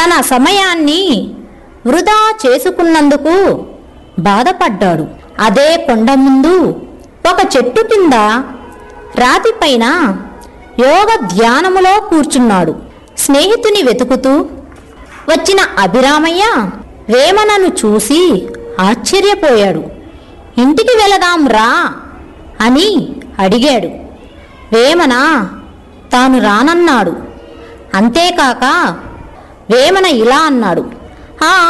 తన సమయాన్ని వృధా చేసుకున్నందుకు బాధపడ్డాడు అదే కొండ ముందు ఒక చెట్టు కింద రాతిపైన యోగ ధ్యానములో కూర్చున్నాడు స్నేహితుని వెతుకుతూ వచ్చిన అభిరామయ్య వేమనను చూసి ఆశ్చర్యపోయాడు ఇంటికి వెళదాం రా అని అడిగాడు వేమన తాను రానన్నాడు అంతేకాక వేమన ఇలా అన్నాడు ఆ